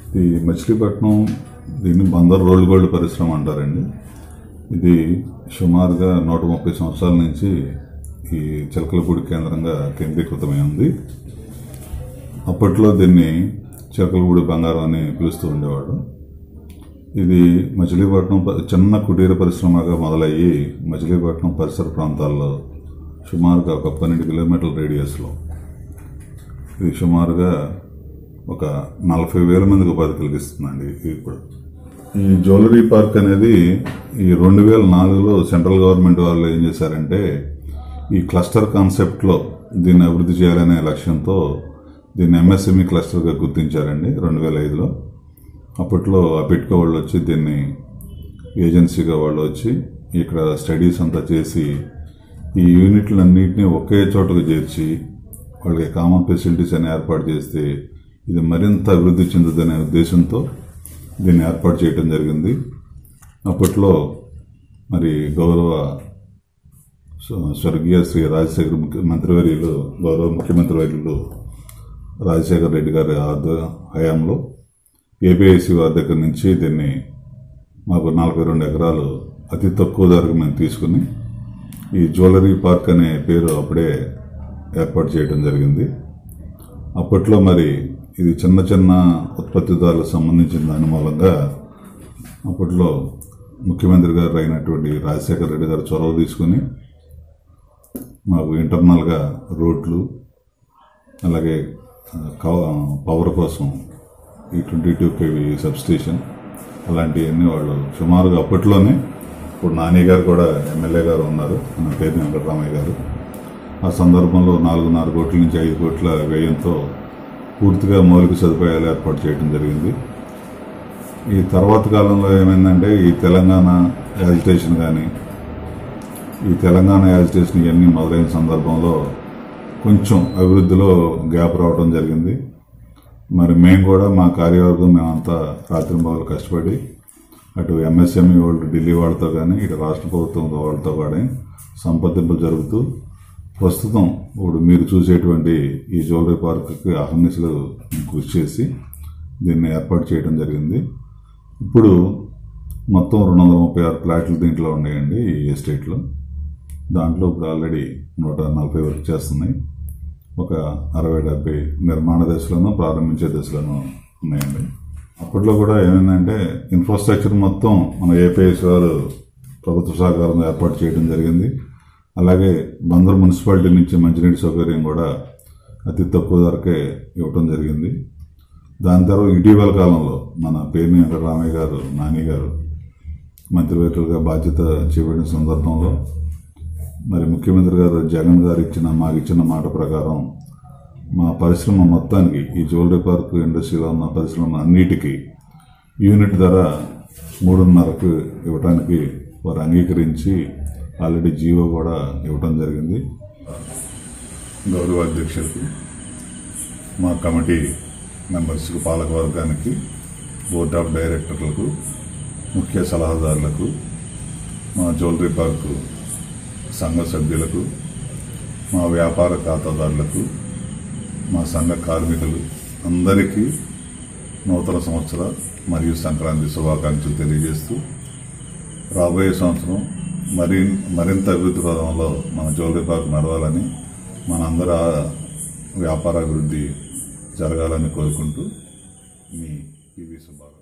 ఇది మచిలీపట్నం దీన్ని Bandar rolled gold పరిశ్రమ అంటారండి ఇది సుమారుగా నూట ముప్పై సంవత్సరాల నుంచి ఈ చిలకలపూడి కేంద్రంగా కేంద్రీకృతమై ఉంది అప్పట్లో దీన్ని చిలకలపూడి బంగారం అని పిలుస్తూ ఉండేవాడు ఇది మచిలీపట్నం ప- చిన్న కుటీర పరిశ్రమగా మొదలయ్యి మచిలీపట్నం పరిసర ప్రాంతాల్లో సుమారుగా ఒక పన్నెండు కిలోమీటర్ల రేడియస్లో ఇది సుమారుగా ఒక నలభై వేల మందికి ఉపాధి కలిగిస్తుందండి ఇది ఇప్పుడు ఈ జ్యువెలరీ పార్క్ అనేది ఈ రెండు వేల నాలుగులో సెంట్రల్ గవర్నమెంట్ వాళ్ళు ఏం చేశారంటే ఈ క్లస్టర్ కాన్సెప్ట్లో దీన్ని అభివృద్ధి చేయాలనే లక్ష్యంతో దీన్ని ఎంఎస్ఎంఈ క్లస్టర్గా గుర్తించారండి రెండు వేల ఐదులో అప్పట్లో అపిట్కో వాళ్ళు వచ్చి దీన్ని ఏజెన్సీగా వాళ్ళు వచ్చి ఇక్కడ స్టడీస్ అంతా చేసి ఈ యూనిట్లన్నింటినీ ఒకే చోటకు చేర్చి వాళ్ళకి కామన్ ఫెసిలిటీస్ అని ఏర్పాటు చేస్తే ఇది మరింత అభివృద్ధి చెందుదనే ఉద్దేశంతో దీన్ని ఏర్పాటు చేయడం జరిగింది అప్పట్లో మరి గౌరవ స్వ- స్వర్గీయ శ్రీ రాజశేఖర ముఖ్య- మంత్రివర్యులు గౌరవ ముఖ్యమంత్రి వర్యులు రాజశేఖర రెడ్డి గారి ఆధ్వ- హయాంలో ఏపీఐసి వారి దగ్గర నుంచి దీన్ని మాకు నలభై రెండు ఎకరాలు అతి తక్కువ ధరకు మేము తీసుకుని ఈ జ్యువెలరీ పార్క్ అనే పేరు అప్పుడే ఏర్పాటు చేయడం జరిగింది అప్పట్లో మరి ఇది చిన్న చిన్న ఉత్పత్తిదారులకు సంబంధించిన దాని మూలంగా అప్పట్లో ముఖ్యమంత్రి గారు అయినటువంటి రాజశేఖర రెడ్డి గారు చొరవ తీసుకుని మాకు ఇంటర్నల్గా రోడ్లు అలాగే ఆ, కవ- పవర్ కోసం ఈ ట్వంటీ టూ కేవీ సబ్స్టేషన్ అలాంటివన్నీ వాళ్ళు సుమారుగా అప్పట్లోనే ఇప్పుడు నాని గారు కూడా ఎమ్మెల్యే గారు ఉన్నారు నా పేరు వెంకటరామయ్య గారు ఆ సందర్భంలో నాలుగున్నర కోట్ల నుంచి ఐదు కోట్ల వ్యయంతో పూర్తిగా మౌలిక సదుపాయాలు ఏర్పాటు చేయడం జరిగింది ఈ తర్వాత కాలంలో ఏమైందంటే ఈ తెలంగాణ యాజిటేషన్ కానీ ఈ తెలంగాణ యాజిటేషన్ ఇవన్నీ మొదలైన సందర్భంలో కొంచెం అభివృద్ధిలో గ్యాప్ రావడం జరిగింది మరి మేము కూడా మా కార్యవర్గం మేమంతా రాత్రింబావులు కష్టపడి అటు ఎంఎస్ఎంఈ వాళ్ళు ఢిల్లీ వాళ్ళతో కానీ ఇటు రాష్ట్ర ప్రభుత్వం వాళ్ళతో కూడా సంప్రదింపులు జరుగుతూ ప్రస్తుతం ఇప్పుడు మీరు చూసేటువంటి ఈ జ్యువెలరీ పార్క్కి అహర్నిశలు కృషి చేసి దీన్ని ఏర్పాటు చేయడం జరిగింది ఇప్పుడు మొత్తం రెండు వందల ముప్పై ఆరు ప్లాట్లు దీంట్లో ఉన్నాయండి ఈ ఎస్టేట్లో దాంట్లో ఇప్పుడు ఆల్రెడీ నూట నలభై వరకు చేస్తున్నాయి ఒక అరవై డెబ్బై నిర్మాణ దశలోనూ ప్రారంభించే దశలోనూ ఉన్నాయండి అప్పట్లో కూడా ఏమైందంటే ఇన్ఫ్రాస్ట్రక్చర్ మొత్తం మన ఏపీఎస్ వారు ప్రభుత్వ సహకారంతో ఏర్పాటు చేయడం జరిగింది అలాగే బందర్ మున్సిపాలిటీ నుంచి మంచినీటి సౌకర్యం కూడా అతి తక్కువ ధరకే ఇవ్వటం జరిగింది దాని తర్వాత ఇటీవల కాలంలో మన పేర్ని వెంకటరామయ్య గారు నాని గారు మంత్రివర్యులుగా బాధ్యత చేపట్టిన సందర్భంలో మరి ముఖ్యమంత్రి గారు జగన్ గారు ఇచ్చిన మాకు ఇచ్చిన మాట ప్రకారం మా పరిశ్రమ మొత్తానికి ఈ జ్యువెలరీ పార్క్ ఇండస్ట్రీలో ఉన్న పరిశ్రమ అన్నిటికీ యూనిట్ ధర మూడున్నరకు ఇవ్వడానికి వారు అంగీకరించి ఆల్రెడీ జీవో కూడా ఇవ్వటం జరిగింది గౌరవ అధ్యక్షులకు మా కమిటీ మెంబర్స్కి పాలకవర్గానికి బోర్డ్ ఆఫ్ డైరెక్టర్లకు ముఖ్య సలహాదారులకు మా జ్యువెలరీ పార్కు సంఘ సభ్యులకు మా వ్యాపార ఖాతాదారులకు మా సంఘ కార్మికులు అందరికీ నూతన సంవత్సర మరియు సంక్రాంతి శుభాకాంక్షలు తెలియజేస్తూ రాబోయే సంవత్సరం మరి మరింత అభివృద్ధి పదంలో మన జ్యువెలరీ పార్క్ నడవాలని మనందరి ఆ వ్యాపార అభివృద్ధి జరగాలని కోరుకుంటూ మీ పివి సుబ్బారావు